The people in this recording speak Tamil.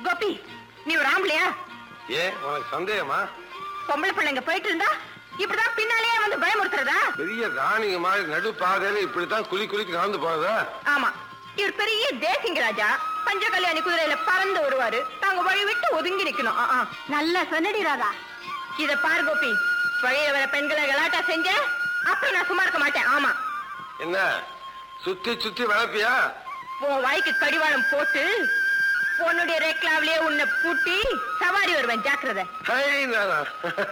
கோபி நீ ஒரு ஆம்பளையா ஏன் உனக்கு சந்தேகமா பொம்பளை பிள்ளைங்க போயிட்டு இருந்தா இப்படிதான் பின்னாலேயே வந்து பயமுறுத்துறதா பெரிய ராணிங்க மாதிரி நடு பாதையில இப்படித்தான் குளி குளிக்கு நடந்து போறதா ஆமா இவர் பெரிய தேசிங்க ராஜா பஞ்ச கல்யாணி குதிரையில பறந்து வருவாரு தாங்க வழி விட்டு ஒதுங்கி நிக்கணும் ஆ, ஆ. நல்லா சொன்னடி ராதா இத பாரு கோபி வழியில வர பெண்களை கலாட்டா செஞ்ச அப்புறம் நான் சும்மா இருக்க மாட்டேன் ஆமா என்ன சுத்தி சுத்தி வளர்ப்பியா உன் வாய்க்கு கடிவாளம் போட்டு உன்னுடைய ரேக்லாவிலேயே உன்னை பூட்டி சவாரி வருவேன் ஜாக்கிரதை ஹை நானா